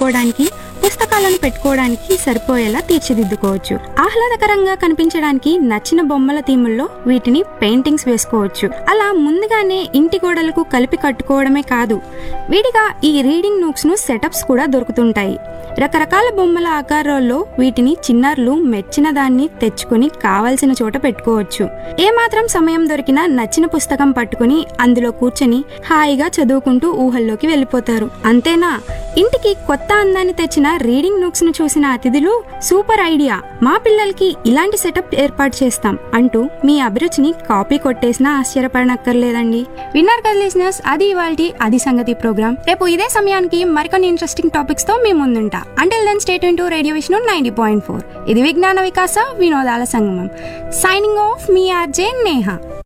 చదువుకోవడానికి పుస్తకాలను పెట్టుకోవడానికి సరిపోయేలా తీర్చిదిద్దుకోవచ్చు ఆహ్లాదకరంగా కనిపించడానికి నచ్చిన బొమ్మల థీముల్లో వీటిని పెయింటింగ్స్ వేసుకోవచ్చు అలా ముందుగానే ఇంటి గోడలకు కలిపి కట్టుకోవడమే కాదు విడిగా ఈ రీడింగ్ నూక్స్ ను సెటప్స్ కూడా దొరుకుతుంటాయి రకరకాల బొమ్మల ఆకారాల్లో వీటిని చిన్నారులు మెచ్చిన దాన్ని తెచ్చుకుని కావలసిన చోట పెట్టుకోవచ్చు ఏమాత్రం సమయం దొరికినా నచ్చిన పుస్తకం పట్టుకుని అందులో కూర్చొని హాయిగా చదువుకుంటూ ఊహల్లోకి వెళ్ళిపోతారు అంతేనా ఇంటికి కొత్త అందాన్ని తెచ్చిన రీడింగ్ నూక్స్ ను చూసిన అతిథులు సూపర్ ఐడియా మా పిల్లలకి ఇలాంటి సెటప్ ఏర్పాటు చేస్తాం అంటూ మీ అభిరుచిని కాపీ కొట్టేసినా ఆశ్చర్యపడనక్కర్లేదండి విన్నర్ కదా లిసినర్స్ అది ఇవాల్టి అది సంగతి ప్రోగ్రామ్ రేపు ఇదే సమయానికి మరికొన్ని ఇంట్రెస్టింగ్ టాపిక్స్ తో మీ ముందుంటా అంటిల్ దెన్ స్టేట్ టు radio Vishnu ninety point four ఇది విజ్ఞాన వికాస వినోదాల సంగమం సైనింగ్ ఆఫ్ మీ ఆర్జే నేహా